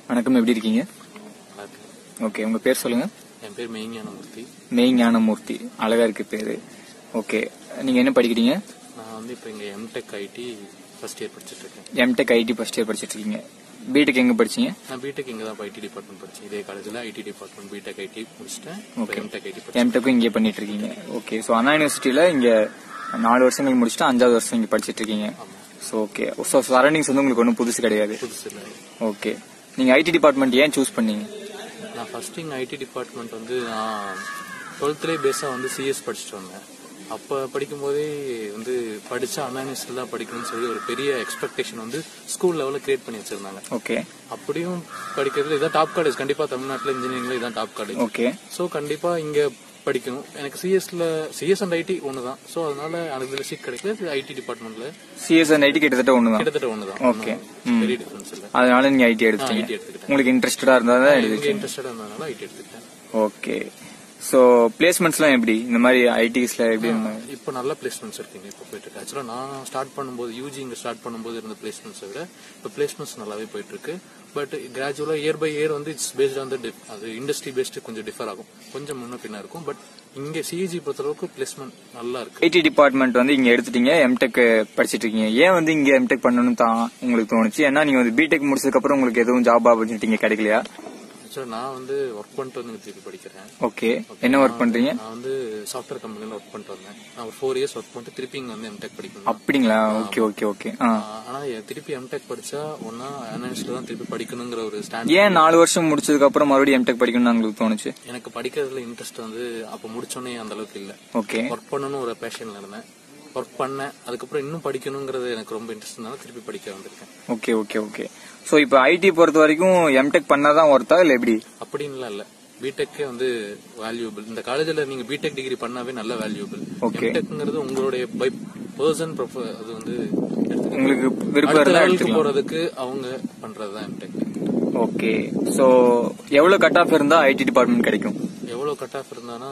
வணக்கம் எப்படி இருக்கீங்க நல்லா இருக்கு ஓகே உங்க பேர் சொல்லுங்க என் பேர் மெய்ஞானமூர்த்தி மெய் ஞானமூர்த்தி அழகா இருக்கு பேரு ஓகே நீங்க என்ன படிக்கிறீங்க நான் வந்து இப்போ இங்கே எம்டெக் ஐடி ஃபர்ஸ்ட் இயர் படிச்சுட்டு இருக்கேன் எம்டெக் ஐடி ஃபர்ஸ்ட் இயர் படிச்சிட்டு இருக்கீங்க பிடெக் எங்க படிச்சீங்க நான் பிடெக் இங்கே தான் ஐடி டிபார்ட்மெண்ட் படிச்சேன் இதே காலேஜில் ஐடி டிபார்ட்மெண்ட் பிடெக் ஐடி முடிச்சிட்டேன் இப்போ Okay. எம்டெக் ஐடி படிச்சேன் எம்டெக்கும் இங்கே பண்ணிட்டு இருக்கீங்க ஓகே ஸோ அண்ணா யூனிவர்சிட்டியில இங்க நாலு வருஷங்கள் முடிச்சுட்டு அஞ்சாவது வருஷம் இங்க படிச்சிட்டு இருக்கீங்க ஆமாம் ஸோ ஓகே ஸோ சரௌண்டிங்ஸ் வந்து உங்களுக்கு ஒன்றும் புதுசு கிடையாது புதுசு இல்லை ஓகே நீங்க ஐடி டிபார்ட்மெண்ட் ஏன் சூஸ் பண்ணீங்க நான் ஃபர்ஸ்ட் இங்கே ஐடி டிபார்ட்மெண்ட் வந்து நான் டுவெல்த்லேயே பேஸாக வந்து சிஎஸ் படிச்சுட்டு வந்தேன் அப்போ படிக்கும்போதே வந்து படித்தா அனானிஸ்டில் தான் படிக்கணும்னு சொல்லி ஒரு பெரிய எக்ஸ்பெக்டேஷன் வந்து ஸ்கூல் லெவலில் கிரியேட் பண்ணி வச்சிருந்தாங்க ஓகே அப்படியும் படிக்கிறதுல இதான் டாப் காலேஜ் கண்டிப்பாக தமிழ்நாட்டில் இன்ஜினியரிங்ல இதான் டாப் காலேஜ் ஓகே ஸோ கண்டிப்பா இங்க படிக்கணும் எனக்கு சிஎஸ்ல சிஎஸ் அண்ட் ஐடி ஒன்று தான் ஸோ அதனால எனக்கு இதுல சீட் கிடைக்கல ஐடி டிபார்ட்மெண்ட்ல சிஎஸ் அண்ட் ஐடி கிட்டத்தட்ட ஒன்று தான் கிட்டத்தட்ட ஒன்று தான் Okay. ஒண்ணும் பெரிய டிஃபரன்ஸ் இல்லை அதனால நீங்க ஐடி ஐடி எடுத்தீங்க எடுத்துக்கிட்டேன் உங்களுக்கு இன்ட்ரெஸ்டடா இருந்தா தான் எனக்கு எடுத்துக்கீங்க இன்ட்ரெஸ்டட் இருந்ததுனால ஐடி எடுத்துக்கிட்டேன் ஓகே ஸோ பிளேஸ்மெண்ட்ஸ்லாம் எப்படி இந்த மாதிரி ஐடிஸ்ல எப்படி இந்த மாதிரி? இப்போ நல்ல பிளேஸ்மெண்ட்ஸ் இருக்குங்க இப்போ போயிட்டு இருக்கு ஆக்சுவலாக நான் ஸ்டார்ட் பண்ணும்போது யூஜி இங்கே ஸ்டார்ட் பண்ணும்போது இருந்த பிளேஸ்மெண்ட்ஸை விட இப்போ பிளேஸ்மெண்ட்ஸ் நல்லாவே போயிட்டு இருக்கு பட் கிராஜுவலாக இயர் பை இயர் வந்து இட்ஸ் பேஸ்ட் ஆன் த அது இண்டஸ்ட்ரி பேஸ்டு கொஞ்சம் டிஃபர் ஆகும் கொஞ்சம் முன்ன பின்ன இருக்கும் பட் இங்கே சிஇஜி பொறுத்தளவுக்கு பிளேஸ்மெண்ட் நல்லா இருக்கு ஐடி டிபார்ட்மெண்ட் வந்து இங்க எடுத்துட்டீங்க எம்டெக் படிச்சிட்டு இருக்கீங்க ஏன் வந்து இங்க எம்டெக் பண்ணணும்னு தான் உங்களுக்கு தோணுச்சு ஏன்னா நீங்க வந்து பிடெக் முடிச்சதுக்கு அப்புறம் உங்களுக்கு எதுவும் ஜாப் ஆப்பர்ச்சுனிட்டி இங்க கிடைக்கலையா ஆக்சுவலாக நான் வந்து ஒர்க் பண்ணிட்டு வந்து இங்க திருப்பி படிக்கிறேன் ஓகே என்ன ஒர்க் பண்றீங்க நான் வந்து சாஃப்ட்வேர் கம்பெனில ஒர்க் பண்ணிட்டு வந்தேன் நான் ஒரு ஃபோர் இயர்ஸ் ஒர்க் பண்ணிட்டு திருப்பி இங்க வந்து எம்டெக் படிக்கணும் அப்படிங்களா ஓகே ஓகே ஓகே ஆ ஆனா எ- திருப்பி எம்டெக் படிச்சா ஒன்னா அனாலிஸ்ட்ல தான் திருப்பி படிக்கணுங்கிற ஒரு ஸ்டாண்ட் ஏன் நாலு வருஷம் முடிச்சதுக்கு அப்புறம் மறுபடியும் எம்டெக் படிக்கணும்னு உங்களுக்கு தோணுச்சு எனக்கு படிக்கிறதுல இன்ட்ரெஸ்ட் வந்து அப்ப முடிச்சோடனே அந்த அளவுக்கு இல்ல ஓகே ஒர்க் பண்ணணும் ஒரு பேஷன்ல இருந்தேன் ஒர்க் பண்ணேன் அதுக்கப்புறம் இன்னும் படிக்கணுங்கிறது எனக்கு ரொம்ப இன்ட்ரெஸ்ட்னால திருப்பி படிக்க வந்திருக்கேன் ஓகே ஓகே ஓகே ஸோ இப்போ ஐடி பொறுத்த வரைக்கும் எம்டெக் பண்ணாதான் ஒர்த்தா இல்ல எப்படி அப்படின்லாம் இல்ல பிடெக்கே வந்து வேல்யூபிள் இந்த காலேஜ்ல நீங்க பிடெக் டிகிரி பண்ணாவே நல்ல வேல்யூபிள் Okay. எம்டெக்ங்கிறது உங்களுடைய பை பர்சன் அது வந்து எடுத்துக்கணும். உங்களுக்கு விருப்பம் அடுத்த இருந்தா லெவலுக்கு எடுத்துக்கலாம் போறதுக்கு அவங்க பண்றதுதான் எம்டெக் ஓகே ஸோ எவ்வளவு கட் ஆஃப் இருந்தா ஐடி டிபார்ட்மெண்ட் கிடைக்கும் எவ்வளவு கட் ஆஃப் இருந்தானா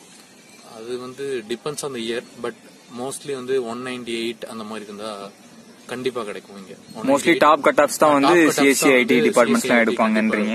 அது வந்து depends on the year but mostly வந்து ஒன் நைன்டி எயிட் அந்த மாதிரி இருந்தா கண்டிப்பா கிடைக்கும் இங்க மோஸ்ட்லி டாப் கட் ஆஃப்ஸ் தான் வந்து சிஎஸ்சி ஐடி டிபார்ட்மெண்ட்ஸ்லாம் எடுப்பாங்கன்றீங்க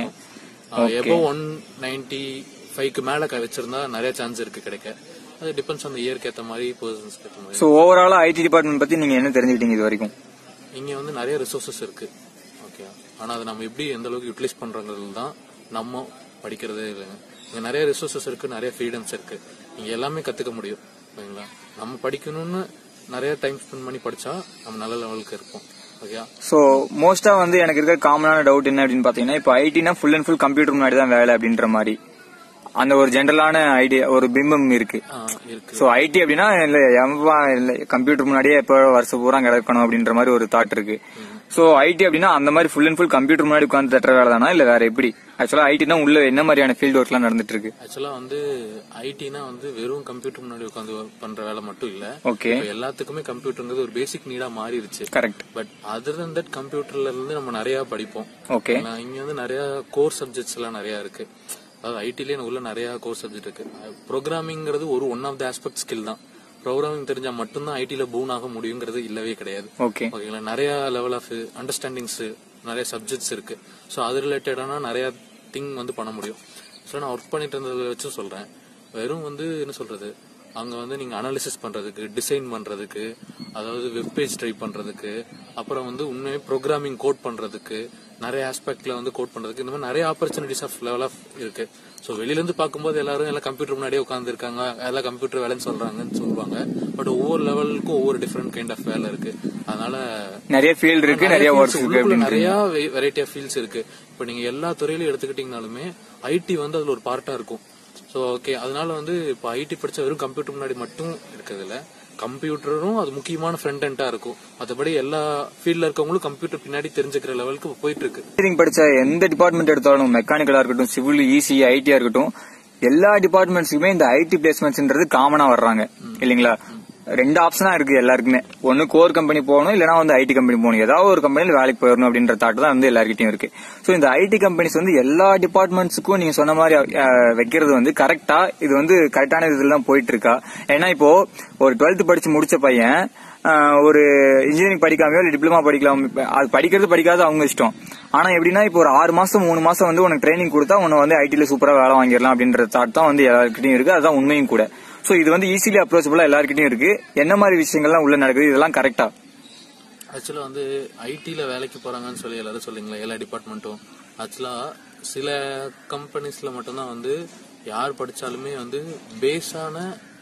எபோ ஒன் நைன்டி ஃபைவ்க்கு மேல க- வச்சிருந்தா நிறைய சான்ஸ் இருக்கு கிடைக்க அது டிபெண்ட்ஸ் ஆன் இயர்க்கு ஏத்த மாதிரி பர்சன்ஸ்க்கு ஏத்த மாதிரி ஸோ ஓவராலா ஐடி டிபார்ட்மெண்ட் பத்தி நீங்க என்ன தெரிஞ்சுக்கிட்டீங்க இது வரைக்கும் இங்க வந்து நிறைய ரிசோர்சஸ் இருக்கு ஓகே ஆனா அதை நம்ம எப்படி எந்த அளவுக்கு யூட்டிலைஸ் பண்றோங்கிறது தான் நம்ம படிக்கிறதே இல்லைங்க இங்க நிறைய ரிசோர்சஸ் இருக்கு நிறைய ஃப்ரீடம்ஸ் இருக்கு நீங்க எல்லாமே கத்துக்க முடியும் ஓகேங்களா நம்ம படிக்கணும்னு நிறைய டைம் ஸ்பெண்ட் பண்ணி படிச்சா நம்ம நல்ல லெவலுக்கு இருப்போம் ஓகே ஸோ மோஸ்டா வந்து எனக்கு இருக்க காமனான டவுட் என்ன அப்படின்னு பாத்தீங்கன்னா இப்போ ஐடினா ஃபுல் அண்ட் ஃபுல் கம்ப்யூட்டர் முன்னாடி தான் வேலை அப்படின்ற மாதிரி அந்த ஒரு ஜென்ரலான ஐடியா ஒரு பிம்பம் இருக்கு இருக்கு ஸோ ஐடி அப்படின்னா இல்ல எவ்வா இல்ல கம்ப்யூட்டர் முன்னாடியே எப்போ வருஷம் பூரா கிடக்கணும் அப்படின்ற மாதிரி ஒரு தாட் இருக்கு ஸோ ஐடி அப்படின்னா அந்த மாதிரி ஃபுல் அண்ட் ஃபுல் கம்ப்யூட்டர் முன்னாடி உட்காந்து தட்டுற வேலை தானா இல்ல வேற எப்படி ஆக்சுவலா ஐடினா உள்ள என்ன மாதிரியான ஃபீல்ட் ஒர்க்லாம் நடந்துட்டு இருக்கு ஆக்சுவலா வந்து ஐடினா வந்து வெறும் கம்ப்யூட்டர் முன்னாடி உட்காந்து பண்ற வேலை மட்டும் இல்ல ஓகே இப்ப எல்லாத்துக்குமே கம்ப்யூட்டர்ங்கிறது ஒரு பேசிக் நீடா மாறிடுச்சு correct but other than that கம்ப்யூட்டர்ல இருந்து நம்ம நிறைய படிப்போம் ஓகே நான் இங்க வந்து நிறைய கோர் சப்ஜெக்ட்ஸ் எல்லாம் நிறைய இருக்கு அதாவது ஐடிலே உள்ள நிறைய கோர் சப்ஜெக்ட் இருக்கு ப்ரோக்ராமிங்கிறது ஒரு one of the aspect skill தான் ப்ரோக்ராமிங் தெரிஞ்சா மட்டும்தான் ஐடில பூன் ஆக முடியுங்கிறது இல்லவே கிடையாது ஓகே ஓகேங்களா நிறைய லெவல் ஆஃப் அண்டர்ஸ்டாண்டிங்ஸ் நிறைய சப்ஜெக்ட்ஸ் இருக்கு ஸோ அது ரிலேட்டடான நிறைய திங் வந்து பண்ண முடியும் ஸோ நான் ஒர்க் பண்ணிட்டு இருந்ததை வச்சு சொல்றேன் வெறும் வந்து என்ன சொல்றது அங்க வந்து நீங்க அனாலிசிஸ் பண்றதுக்கு டிசைன் பண்றதுக்கு அதாவது வெப் பேஜ் ட்ரை பண்றதுக்கு அப்புறம் வந்து உண்மையே ப்ரோக்ராமிங் கோட் பண்றதுக்கு நிறைய ஆஸ்பெக்ட்ல வந்து கோட் பண்றதுக்கு இந்த மாதிரி நிறைய ஆப்பர்ச்சுனிட்டிஸ் ஆஃப் லெவல் ஆஃப் இருக்கு ஸோ வெளியில இருந்து பார்க்கும்போது எல்லாரும் எல்லாம் கம்ப்யூட்டர் முன்னாடியே உட்கார்ந்து இருக்காங்க எல்லாம் கம்ப்யூட்டர் வேலைன்னு சொல்றாங்கன்னு சொல்லுவாங்க பட் ஒவ்வொரு லெவலுக்கும் ஒவ்வொரு டிஃப்ரெண்ட் கைண்ட் ஆஃப் வேலை இருக்கு அதனால நிறைய ஃபீல்ட் இருக்கு நிறைய fields ஒர்க்ஸ் இருக்கு உள்ளுக்குள்ள அப்படின்னு நிறைய வெரைட்டி ஆஃப் ஃபீல்ட்ஸ் இருக்கு இப்போ நீங்க எல்லா துறையிலும் எடுத்துக்கிட்டீங்கனாலுமே ஐடி வந்து அதுல ஒரு பார்ட்டா இருக்கும் ஸோ ஓகே அதனால வந்து இப்போ ஐடி படிச்ச வெறும் கம்ப்யூட்டர் முன்னாடி மட்டும் இருக்கிறதுல கம்ப்யூட்டரும் அது முக்கியமான ஃப்ரண்ட் எண்டா இருக்கும் மற்றபடி எல்லா ஃபீல்ட்ல இருக்கவங்களும் கம்ப்யூட்டர் பின்னாடி தெரிஞ்சுக்கிற லெவலுக்கு இப்போ போயிட்டு இருக்கு இன்ஜினியரிங் படிச்ச எந்த டிபார்ட்மெண்ட் எடுத்தாலும் மெக்கானிக்கலா இருக்கட்டும் சிவில் இசி ஐடியா இருக்கட்டும் எல்லா டிபார்ட்மெண்ட்ஸுக்குமே இந்த ஐடி பிளேஸ்மெண்ட்ஸ்ன்றது காமனா வர்றாங்க இல்லைங்களா ரெண்டு ஆப்ஷனா இருக்கு எல்லாருக்குமே ஒன்னு கோர் கம்பெனி போகணும் இல்லனா வந்து ஐடி கம்பெனி போகணும் ஏதாவது ஒரு கம்பெனில வேலைக்கு போயிடணும் அப்படின்ற தாட் தான் வந்து எல்லார்கிட்டயும் இருக்கு சோ இந்த ஐடி கம்பெனிஸ் வந்து எல்லா டிபார்ட்மெண்ட்ஸுக்கும் நீங்க சொன்ன மாதிரி அஹ், வைக்கிறது வந்து கரெக்டா இது வந்து கரெக்டான இதுல தான் போயிட்டு இருக்கா ஏன்னா இப்போ ஒரு டுவெல்த் படிச்சு முடிச்ச பையன் ஆஹ், ஒரு இன்ஜினியரிங் படிக்காமையோ இல்லை டிப்ளமா படிக்கலாம் இப்ப அது படிக்கிறது படிக்காத அவங்க இஷ்டம் ஆனா எப்படின்னா இப்போ ஒரு ஆறு மாசம் மூணு மாசம் வந்து உனக்கு ட்ரைனிங் கொடுத்தா உன்னை வந்து ஐடில சூப்பரா வேலை வாங்கிடலாம் அப்படின்ற தாட் தான் வந்து எல்லாருக்கிட்டையும் இருக்கு அதுதான் உண்மையும் கூட சோ இது வந்து ஈஸிலி அப்ரோச்சபிளா எல்லாருக்கிட்டையும் இருக்கு என்ன மாதிரி விஷயங்கள்லாம் உள்ள நடக்குது இதெல்லாம் கரெக்டா ஆக்சுவலா வந்து ஐடில வேலைக்கு போறாங்கன்னு சொல்லி எல்லாரும் சொல்லுங்களேன் எல்லா டிபார்ட்மெண்ட்டும் ஆக்சுவலா சில கம்பெனிஸ்ல மட்டும்தான் வந்து யார் படிச்சாலுமே வந்து பேஸான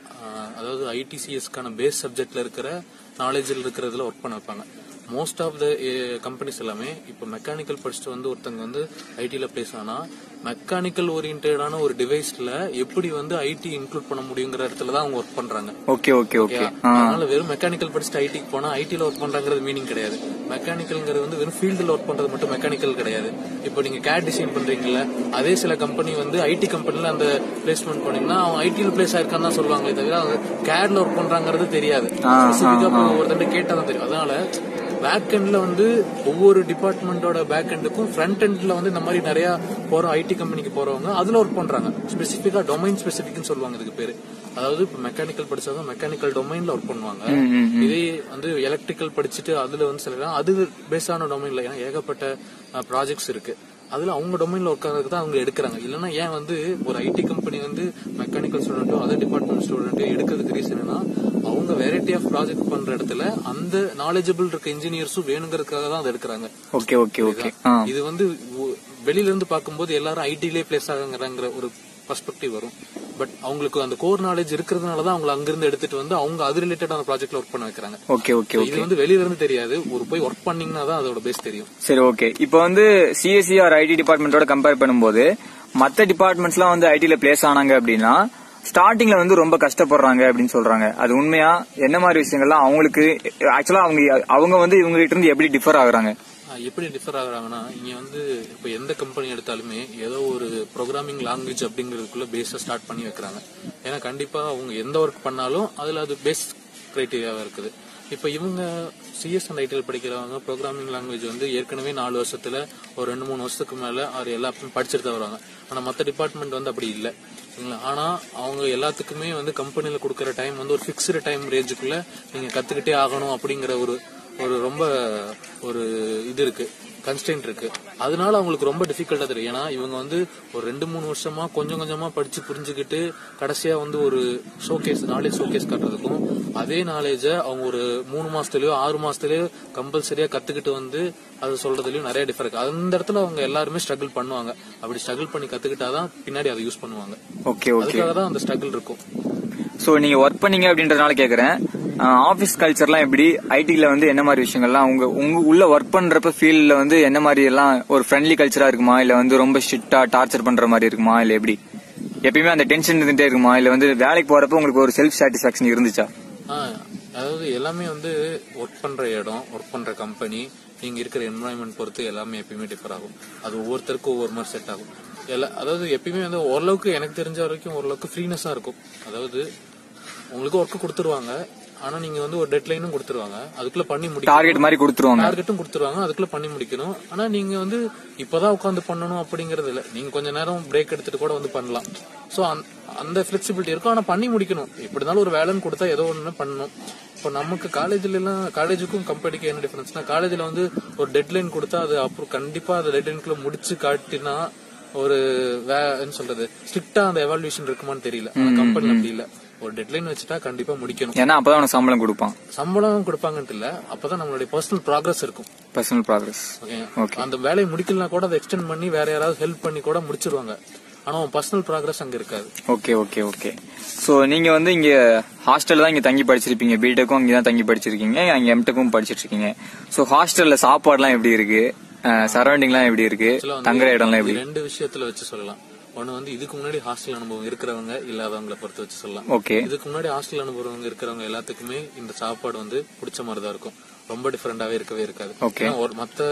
அதாவது ஐடிசிஎஸ்க்கான பேஸ் சப்ஜெக்ட்ல இருக்கிற நாலேஜில் இருக்கிறதுல ஒர்க் பண்ண வைப்பாங்க மோஸ்ட் ஆஃப் த கம்பெனிஸ் எல்லாமே இப்போ மெக்கானிக்கல் படிச்சுட்டு வந்து ஒருத்தங்க வந்து ஐடில பிளேஸ் ஆனா மெக்கானிக்கல் ஓரியன்டான ஒரு டிவைஸ்ல எப்படி வந்து ஐடி இன்க்ளூட் பண்ண முடியுங்கிற இடத்துல தான் அவங்க ஒர்க் பண்றாங்க ஓகே ஓகே ஓகே அதனால வெறும் மெக்கானிக்கல் படிச்சுட்டு ஐடிக்கு போனா ஐடில ஒர்க் பண்றாங்கிறது மீனிங் கிடையாது மெக்கானிக்கல்ங்கிறது வந்து வெறும் ஃபீல்டில் ஒர்க் பண்றது மட்டும் மெக்கானிக்கல் கிடையாது இப்போ நீங்க கேட் டிசைன் பண்றீங்கல்ல அதே சில கம்பெனி வந்து ஐடி கம்பெனில அந்த பிளேஸ்மெண்ட் பண்ணீங்கன்னா அவன் ஐடியில் பிளேஸ் ஆயிருக்கான்னு தான் சொல்லுவாங்களே தவிர அவங்க கேட்ல ஒர்க் பண்றாங்கிறது தெரியாது ஸ்பெசிஃபிக்கா ஒருத்தன் கேட்டா தான் தெரியும் அதனால பேக் எண்ட்ல வந்து ஒவ்வொரு டிபார்ட்மெண்டோட பேக் எண்டுக்கும் ஃப்ரண்ட் எண்ட்ல வந்து இந்த மாதிரி நிறைய போற ஐடி கம்பெனிக்கு போறவங்க அதுல ஒர்க் பண்றாங்க ஸ்பெசிஃபிக்கா டொமைன் ஸ்பெசிஃபிக்னு சொல்லுவாங்க இதுக்கு பேரு அதாவது இப்போ மெக்கானிக்கல் படிச்சாதான் மெக்கானிக்கல் டொமைன்ல ஒர்க் பண்ணுவாங்க இதே வந்து எலக்ட்ரிக்கல் படிச்சுட்டு அதுல வந்து சில அது பேஸான டொமைன்ல ஏன்னா ஏகப்பட்ட ப்ராஜெக்ட்ஸ் இருக்கு அதுல அவங்க டொமைன்ல ஒர்க் ஆகிறதுக்கு தான் அவங்க எடுக்கிறாங்க இல்லைன்னா ஏன் வந்து ஒரு ஐடி கம்பெனி வந்து மெக்கானிக்கல் ஸ்டூடெண்ட்டோ அதர் டிபார்ட்மெண்ட் ஸ்டூடெண்ட்டோ எடுக்கிறதுக்கு ரீசன் என்ன அவங்க வெரைட்டி ஆஃப் ப்ராஜெக்ட் பண்ற இடத்துல அந்த நாலேஜபிள் இருக்க இன்ஜினியர்ஸும் வேணுங்கிறதுக்காக தான் அதை எடுக்கிறாங்க ஓகே ஓகே ஓகே ஆ இது வந்து ஒ- வெளியில இருந்து பார்க்கும்போது எல்லாரும் ஐடிலே பிளேஸ் ஆகுங்கிறாங்கிற ஒரு பர்ஸ்பெக்டிவ் வரும் பட் அவங்களுக்கு அந்த கோர் நாலேஜ் இருக்கிறதுனால தான் அவங்களை அங்கிருந்து எடுத்துட்டு வந்து அவங்க அது ரிலேட்டடான ப்ராஜெக்ட்ல ஒர்க் பண்ண வைக்கிறாங்க ஓகே ஓகே இது வந்து வெளியில இருந்து தெரியாது ஒரு போய் ஒர்க் பண்ணீங்கன்னா தான் அதோட பேஸ் தெரியும் சரி ஓகே இப்போ வந்து சிஎஸ்சி ஆர் ஐடி டிபார்ட்மெண்டோட கம்பேர் பண்ணும்போது மத்த டிபார்ட்மெண்ட்ஸ்லாம் வந்து ஐடில பிளேஸ் ஆனாங்க அப்படின்னா ஸ்டார்டிங்ல வந்து ரொம்ப கஷ்டப்படுறாங்க அப்படின்னு சொல்றாங்க அது உண்மையா என்ன மாதிரி விஷயங்கள்லாம் அவங்களுக்கு ஆக்சுவலா அவங்க அவங்க வந்து இவங்க கிட்ட இருந்து எப்படி டிஃபர் ஆகுறாங்க ஆஹ் எப்படி டிஃபர் ஆகுறாங்கன்னா இங்க வந்து இப்ப எந்த கம்பெனி எடுத்தாலுமே ஏதோ ஒரு ப்ரோக்ராமிங் லாங்குவேஜ் அப்படிங்கிறதுக்குள்ள பேஸ ஸ்டார்ட் பண்ணி வைக்கிறாங்க ஏன்னா கண்டிப்பா அவங்க எந்த ஒர்க் பண்ணாலும் அதுல அது பேஸ் கிரைட்டீரியாவா இருக்குது இப்ப இவங்க சிஎஸ் அண்ட் ஐடிஎல் படிக்கிறவங்க ப்ரோக்ராமிங் லாங்குவேஜ் வந்து ஏற்கனவே நாலு வருஷத்துல ஒரு ரெண்டு மூணு வருஷத்துக்கு மேல அவர் எல்லாத்தையும் படிச்சுட்டு தான் வருவாங்க ஆனா மத்த டிபார்ட்மெண்ட் வந்து அப்படி இல்லை சரிங்களா ஆனா அவங்க எல்லாத்துக்குமே வந்து கம்பெனில கொடுக்கற டைம் வந்து ஒரு பிக்ஸ்டு டைம் ரேஞ்சுக்குள்ள நீங்க கத்துக்கிட்டே ஆகணும் அப்படிங்கிற ஒரு ஒரு ரொம்ப ஒரு இது இருக்கு கன்ஸ்டன்ட் இருக்கு அதனால அவங்களுக்கு ரொம்ப டிஃபிகல்ட்டா தெரியும் ஏன்னா இவங்க வந்து ஒரு ரெண்டு மூணு வருஷமா கொஞ்சம் கொஞ்சமா படிச்சு புரிஞ்சுக்கிட்டு கடைசியா வந்து ஒரு ஷோகேஸ் நாலேஜ் ஷோகேஸ் காட்டுறதுக்கும் அதே நாலேஜ அவங்க ஒரு மூணு மாசத்துலயோ ஆறு மாசத்துலயோ கம்பல்சரியா கத்துக்கிட்டு வந்து அது சொல்றதுலயும் நிறைய டிஃபர் இருக்கு அந்த இடத்துல அவங்க எல்லாருமே ஸ்ட்ரகிள் பண்ணுவாங்க அப்படி ஸ்ட்ரகிள் பண்ணி கத்துக்கிட்டாதான் பின்னாடி அதை யூஸ் பண்ணுவாங்க ஓகே ஓகே அதுக்காக தான் அந்த ஸ்ட்ரகிள் இருக்கும் சோ நீங்க ஒர்க் பண்ணீங்க அப்படின்றதுனால கேக்குறேன் ஆபீஸ் கல்ச்சர்லாம் எப்படி ஐடில வந்து என்ன மாதிரி விஷயங்கள்லாம் உங்க உங்க உள்ள ஒர்க் பண்றப்ப ஃபீல்ட்ல வந்து என்ன மாதிரி எல்லாம் ஒரு ஃப்ரெண்ட்லி கல்ச்சரா இருக்குமா இல்ல வந்து ரொம்ப ஸ்ட்ரிக்டா டார்ச்சர் பண்ற மாதிரி இருக்குமா இல்ல எப்படி எப்பயுமே அந்த டென்ஷன் இருந்துட்டே இருக்குமா இல்ல வந்து வேலைக்கு போறப்ப உங்களுக்கு ஒரு செல்ஃப் சாட்டிஸ்பாக்சன் இருந்துச்சா ஆ, அதாவது எல்லாமே வந்து ஒர்க் பண்ற இடம் ஒர்க் பண்ற கம்பெனி நீங்க இருக்கிற என்வரான்மெண்ட் பொறுத்து எல்லாமே எப்பயுமே டிஃபர் ஆகும் அது ஒவ்வொருத்தருக்கும் ஒவ்வொரு மாதிரி செட் ஆகும் எல்லா அதாவது எப்பயுமே வந்து ஓரளவுக்கு எனக்கு தெரிஞ்ச வரைக்கும் ஓரளவுக்கு ஃப்ரீனஸா இருக்கும் அதாவது உங்களுக்கு ஒர்க் கொடுத்துருவாங்க ஆனா நீங்க வந்து ஒரு டெட்லைனும் கொடுத்துருவாங்க அதுக்குள்ள பண்ணி முடிக்கணும் டார்கெட் மாதிரி கொடுத்துருவாங்க டார்கெட்டும் கொடுத்துருவாங்க அதுக்குள்ள பண்ணி முடிக்கணும் ஆனா நீங்க வந்து இப்பதான் உட்காந்து பண்ணணும் அப்படிங்கறது இல்ல நீங்க கொஞ்ச நேரம் பிரேக் எடுத்துட்டு கூட வந்து பண்ணலாம் சோ அந்த பிளெக்சிபிலிட்டி இருக்கும் ஆனா பண்ணி முடிக்கணும் எப்படி இருந்தாலும் ஒரு வேலைன்னு கொடுத்தா ஏதோ ஒண்ணு பண்ணணும் இப்போ நமக்கு காலேஜ்ல எல்லாம் காலேஜுக்கும் கம்பெனிக்கு என்ன டிஃபரன்ஸ்னா காலேஜ்ல வந்து ஒரு டெட்லைன் கொடுத்தா அது அப்புறம் கண்டிப்பா அந்த டெட்லைனுக்குள்ள முடிச்சு காட்டினா ஒரு வே- என்ன சொல்றது ஸ்ட்ரிக்டா அந்த எவாலுவேஷன் இருக்குமான்னு தெரியல கம்பெனி அப்படி இல்ல ஒரு டெட்லைன் வச்சுட்டா கண்டிப்பா முடிக்கணும் ஏன்னா அப்பதான் உனக்கு சம்பளம் கொடுப்பான் சம்பளம் கொடுப்பாங்கன்ட்டு இல்ல அப்பதான் நம்மளுடைய பர்சனல் ப்ராக்ரஸ் இருக்கும் பர்சனல் ப்ராக்ரஸ் ஓகே அந்த வேலையை முடிக்கலனா கூட அதை எக்ஸ்டெண்ட் பண்ணி வேற யாராவது ஹெல்ப் பண்ணி கூட முடிச்சிருவாங்க ஆனா உன் பர்சனல் ப்ராக்ரஸ் அங்க இருக்காது ஓகே ஓகே ஓகே சோ நீங்க வந்து இங்க ஹாஸ்டல்ல தான் இங்க தங்கி படிச்சிருப்பீங்க பிடெக்கும் இங்க தான் தங்கி படிச்சிருக்கீங்க அங்க எம்டெக்கும் படிச்சிட்டு இருக்கீங்க சோ ஹாஸ்டல்ல சாப்பாடுலாம் எப்படி இருக்கு சரௌண்டிங்லாம் எப்படி இருக்கு Actually வந்து தங்குற இடம்லாம் எப்படி இது ரெண்டு விஷயத்துல வச்சு சொல்லலாம் ஒண்ணு வந்து இதுக்கு முன்னாடி ஹாஸ்டல் அனுபவம் இருக்கிறவங்க இல்லாதவங்களை பொறுத்து வச்சு சொல்லலாம் ஓகே இதுக்கு முன்னாடி ஹாஸ்டல் அனுபவம் இருக்கிறவங்க எல்லாத்துக்குமே இந்த சாப்பாடு வந்து பிடிச்ச மாதிரி தான் இருக்கும் ரொம்ப டிஃபரெண்டாவே இருக்கவே இருக்காது Okay. ஏன்னா ஒரு மத்த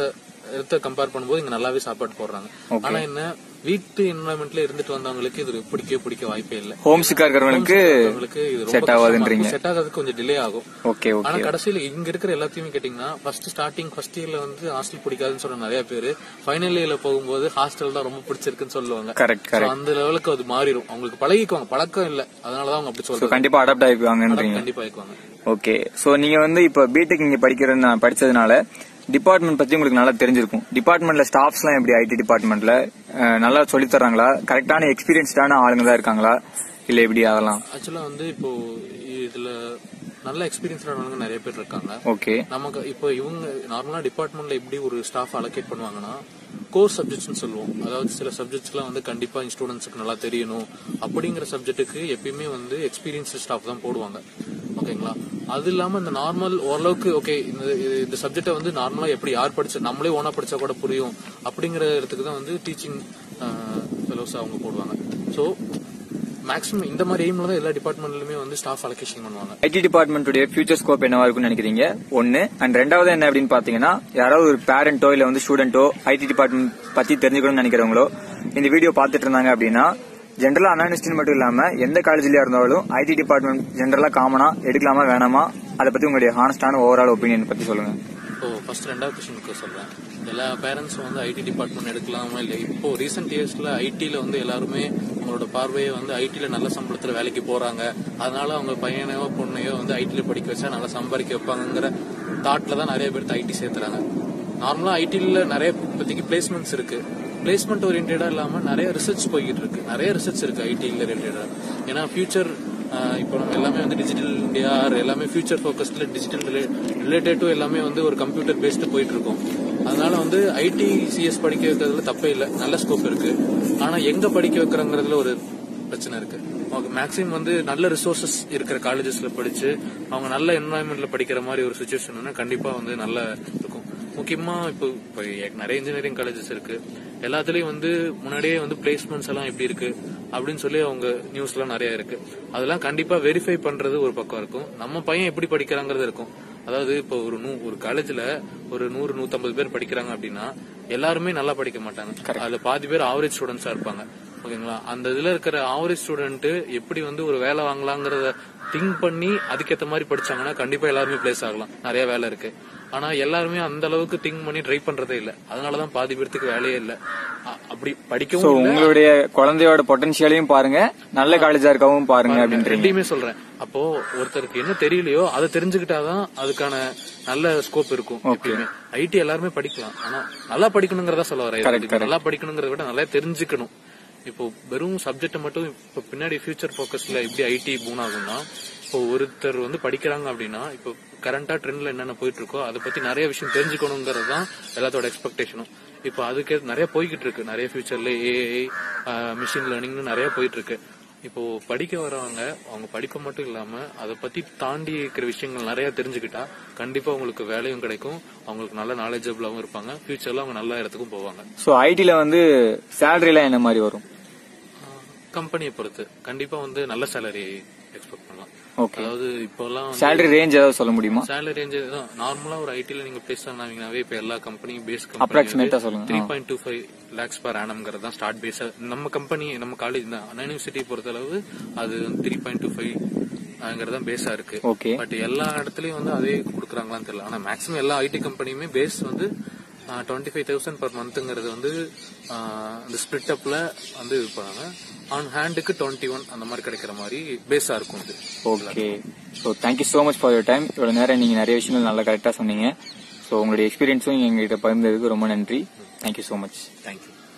இடத்த கம்பேர் பண்ணும்போது இங்க நல்லாவே சாப்பாடு போடுறாங்க ஆனா என்ன வீட்டு என்வரன்மெண்ட்ல இருந்துட்டு வந்தவங்களுக்கு இது பிடிக்க பிடிக்க வாய்ப்பே இல்ல ஹோம் சிக்கா இருக்கிறவங்களுக்கு அவங்களுக்கு இது ரொம்ப செட் ஆகாதுன்றீங்க செட் ஆகிறதுக்கு கொஞ்சம் டிலே ஆகும் ஓகே ஓகே ஆனா கடைசியில இங்க இருக்கிற எல்லாத்தையுமே கேட்டீங்கன்னா ஃபர்ஸ்ட் ஸ்டார்டிங் ஃபர்ஸ்ட் இயர்ல வந்து ஹாஸ்டல் பிடிக்காதுன்னு சொன்ன நிறைய பேரு ஃபைனல் இயர்ல போகும்போது ஹாஸ்டல் தான் ரொம்ப பிடிச்சிருக்குன்னு சொல்லுவாங்க கரெக்ட் So, கரெக்ட் அந்த லெவலுக்கு அது மாறிடும் அவங்களுக்கு பழகிக்குவாங்க பழக்கம் இல்ல அதனாலதான் அவங்க அப்படி சொல்றாங்க கண்டிப்பா அடாப்ட் ஆயிக்குவாங்கன்றீங்க கண்டிப்பா ஆயிக்குவாங்க ஓகே சோ நீங்க வந்து இப்ப பிடெக் நீங்க படிக்கிறது நான் படிச்சதுனால டிபார்ட்மெண்ட் பத்தி உங்களுக்கு நல்லா தெரிஞ்சிருக்கும் டிபார்ட்மெண்ட்ல ஸ்டாஃப்ஸ் எல்லாம் எப்படி ஐடி டிபார்ட்மெண்ட்ல நல்லா சொல்லி தர்றாங்களா கரெக்டான எக்ஸ்பீரியன்ஸ்டான ஆளுங்க தான் இருக்காங்களா இல்ல எப்படி அதெல்லாம் ஆக்சுவலா வந்து இப்போ இதுல நல்ல எக்ஸ்பீரியன்ஸ் ஆனவங்க நிறைய பேர் இருக்காங்க ஓகே நமக்கு இப்போ இவங்க நார்மலா டிபார்ட்மெண்ட்ல எப்படி ஒரு ஸ்டாஃப் அலோகேட் பண்ணுவாங்கன்னா கோர் சப்ஜெக்ட்ஸ் சொல்லுவோம் அதாவது சில சப்ஜெக்ட்ஸ்லாம் வந்து கண்டிப்பா ஸ்டூடெண்ட்ஸ்க்கு நல்லா தெரியணும் அப்படிங்கிற சப்ஜெக்ட்டுக்கு எப்பயுமே வந்து எக்ஸ்பீரியன்ஸ் ஸ்டாஃப் தான் போடுவாங்க ஓகேங்களா அது இல்லாம இந்த நார்மல் ஓரளவுக்கு ஓகே இந்த இது- இந்த சப்ஜெக்டை வந்து நார்மலா எப்படி யார் படிச்ச நம்மளே ஓனா படிச்சா கூட புரியும் அப்படிங்கிற இடத்துக்கு தான் வந்து டீச்சிங் ஃபெலோஸ் அவங்க போடுவாங்க ஸோ மேக்ஸிமம் இந்த மாதிரி எய்ம்ல தான் எல்லா டிபார்ட்மெண்ட்லயுமே வந்து ஸ்டாஃப் அலோகேஷன் பண்ணுவாங்க ஐடி டிபார்ட்மெண்ட்டுடைய ஃபியூச்சர் ஸ்கோப் என்னவா இருக்கும்னு நினைக்கிறீங்க ஒன்னு அண்ட் ரெண்டாவது என்ன அப்படின்னு பாத்தீங்கன்னா யாராவது ஒரு பேரண்டோ இல்ல வந்து ஸ்டூடெண்டோ ஐடி டிபார்ட்மெண்ட் பத்தி தெரிஞ்சுக்கணும்னு நினைக்கிறவங்களோ இந்த வீடியோ பார்த்துட்டு இருந்தாங்க அப்படின்னா ஜென்ரலா அனானிஸ்டின் மட்டும் இல்லாம எந்த காலேஜ்லயா இருந்தாலும் ஐடி டிபார்ட்மெண்ட் ஜென்ரலா காமனா எடுக்கலாமா வேணாமா அதை பத்தி உங்களுடைய ஹானஸ்டான ஓவரால் ஒப்பீனியன் பத்தி சொல்லுங்க இப்போ ஃபர்ஸ்ட் ரெண்டாவது கொஸ்டினுக்கு சொல்றேன் எல்லா பேரண்ட்ஸும் வந்து ஐடி டிபார்ட்மெண்ட் எடுக்கலாமா இல்லை இப்போ ரீசெண்ட் இயர்ஸ்ல ஐடில வந்து எல்லாருமே அவங்களோட பார்வையை வந்து ஐடில நல்ல சம்பளத்துல வேலைக்கு போறாங்க அதனால அவங்க பையனையோ பொண்ணையோ வந்து ஐடில படிக்க வச்சா நல்லா சம்பாதிக்க வைப்பாங்கங்கிற தாட்ல தான் நிறைய பேர் ஐடி சேர்த்துறாங்க நார்மலா ஐடில நிறைய இப்போதைக்கு பிளேஸ்மெண்ட்ஸ் இருக்கு பிளேஸ்மெண்ட் ஓரியன்டா இல்லாம நிறைய ரிசர்ச் போய்கிட்டு இருக்கு நிறைய ரிசர்ச் இருக்கு ஐடில ரிலேட்டடா ஏன்னா ஃபியூச்சர் இப்போ நம்ம எல்லாமே வந்து டிஜிட்டல் இந்தியா எல்லாமே ஃபியூச்சர் ஃபோக்கஸ்ல டிஜிட்டல் ரிலேட்டட் டு எல்லாமே வந்து ஒரு கம்ப்யூட்டர் பேஸ்டு போயிட்டு இருக்கோம் அதனால வந்து ஐடி சிஎஸ் படிக்க வைக்கிறதுல தப்பே இல்லை நல்ல ஸ்கோப் இருக்கு ஆனா எங்க படிக்க வைக்கிறோங்கிறதுல ஒரு பிரச்சனை இருக்கு அவங்க மேக்ஸிமம் வந்து நல்ல ரிசோர்சஸ் இருக்கிற காலேஜஸ்ல படிச்சு அவங்க நல்ல என்வாயன்மெண்ட்ல படிக்கிற மாதிரி ஒரு சுச்சுவேஷன் கண்டிப்பா வந்து நல்ல இருக்கும் முக்கியமா இப்போ இப்போ நிறைய இன்ஜினியரிங் காலேஜஸ் இருக்கு எல்லாத்துலயும் வந்து முன்னாடியே வந்து பிளேஸ்மெண்ட்ஸ் எல்லாம் எப்படி இருக்கு அப்படின்னு சொல்லி அவங்க நியூஸ் எல்லாம் நிறைய இருக்கு அதெல்லாம் கண்டிப்பா வெரிஃபை பண்றது ஒரு பக்கம் இருக்கும் நம்ம பையன் எப்படி படிக்கிறாங்கிறது இருக்கும் அதாவது இப்போ ஒரு நூ ஒரு காலேஜ்ல ஒரு நூறு நூத்தம்பது பேர் படிக்கிறாங்க அப்படின்னா எல்லாருமே நல்லா படிக்க மாட்டாங்க அதுல பாதி பேர் ஆவரேஜ் ஸ்டூடெண்ட்ஸா இருப்பாங்க ஓகேங்களா அந்த இதுல இருக்கிற ஆவரேஜ் ஸ்டூடெண்ட் எப்படி வந்து ஒரு வேலை வாங்கலாங்கிறத திங்க் பண்ணி அதுக்கேத்த மாதிரி படிச்சாங்கன்னா கண்டிப்பா எல்லாருமே பிளேஸ் ஆகலாம் நிறைய வேலை இருக்கு ஆனா எல்லாருமே அந்த அளவுக்கு திங்க் பண்ணி ட்ரை பண்றதே இல்ல அதனாலதான் பாதி பேர்த்துக்கு வேலையே இல்ல அ- அப்படி சோ படிக்கவும் இல்ல உங்களுடைய குழந்தையோட பொட்டன்ஷியலையும் பாருங்க நல்ல காலேஜா இருக்கவும் பாருங்க அப்படின்றீங்க ரெண்டையுமே சொல்றேன் அப்போ ஒருத்தருக்கு என்ன தெரியலையோ அதை தெரிஞ்சுக்கிட்டாதான் அதுக்கான நல்ல ஸ்கோப் இருக்கும் எப்பயுமே ஐடி எல்லாருமே படிக்கலாம் ஆனா நல்லா படிக்கணுங்கிறதா சொல்ல வரேன் நல்லா படிக்கணுங்கிறத விட நல்லா தெரிஞ்சுக்கணும் இப்போ வெறும் சப்ஜெக்ட் மட்டும் இப்போ பின்னாடி ஃபியூச்சர் ஃபோக்கஸ்ல எப்படி ஐடி பூன் ஆகும்னா இப்போ ஒருத்தர் வந்து படிக்கிறாங்க அப்படின்னா இப்போ கரண்டா ட்ரெண்ட்ல என்னென்ன போயிட்டு இருக்கோ அதை பத்தி நிறைய விஷயம் தெரிஞ்சுக்கணுங்கிறது தான் எல்லாத்தோட எக்ஸ்பெக்டேஷனும் இப்போ அதுக்கு நிறைய போய்கிட்டு இருக்கு நிறைய ஃபியூச்சர்ல ஏஐ மிஷின் லேர்னிங்னு நிறைய போயிட்டு இருக்கு இப்போ படிக்க வரவங்க அவங்க படிப்பை மட்டும் இல்லாம அதை பத்தி தாண்டி இருக்கிற விஷயங்கள் நிறைய தெரிஞ்சுக்கிட்டா கண்டிப்பா அவங்களுக்கு வேலையும் கிடைக்கும் அவங்களுக்கு நல்ல நாலேஜபிளாவும் இருப்பாங்க ஃபியூச்சர்ல அவங்க நல்ல இடத்துக்கும் போவாங்க சோ ஐடில வந்து சேலரி எல்லாம் என்ன மாதிரி வரும் கம்பெனியை பொறுத்து கண்டிப்பா வந்து நல்ல சேலரி எக்ஸ்பெக்ட் பண்ணலாம் ஓகே அதாவது இப்போலாம் சேலரி ரேஞ்ச் ஏதாவது சொல்ல முடியுமா சேலரி ரேஞ்ச் நார்மலா ஒரு ஐடில நீங்க பிளேஸ் ஆனாங்கனாவே இப்ப எல்லா கம்பெனியும் பேஸ் Approximate ஆ சொல்லுங்க. Three point two five lakhs per ஆனம்ங்கிறது தான் ஸ்டார்ட் பேஸ் நம்ம கம்பெனி நம்ம காலேஜ் தான் அண்ணா யூனிவர்சிட்டி பொறுத்தளவு அது த்ரீ பாயிண்ட் டூ ஃபைவ் தான் பேஸா இருக்கு ஓகே பட் எல்லா இடத்துலயும் வந்து அதே கொடுக்குறாங்களான்னு தெரியல ஆனா மேக்ஸிமம் எல்லா ஐடி கம்பெனியுமே பேஸ் வந்து டுவெண்ட்டி ஃபைவ் தௌசண்ட் பர் மந்த்ங்கிறது வந்து ஆஹ், இந்த ஸ்பிளிட் அப்ல வந்து இது பண்ணாங்க ஆன் ஹேண்டுக்கு டுவெண்ட்டி ஒன் அந்த மாதிரி கிடைக்கிற மாதிரி பேஸா இருக்கும் இது okay so thank you so much for your time இவ்வளோ நேரம் நீங்கள் நிறைய விஷயங்கள் நல்லா கரெக்டாக சொன்னீங்க ஸோ உங்களுடைய எக்ஸ்பீரியன்ஸும் எங்ககிட்ட பகிர்ந்ததுக்கு ரொம்ப நன்றி தேங்க்யூ ஸோ மச் தேங்க்யூ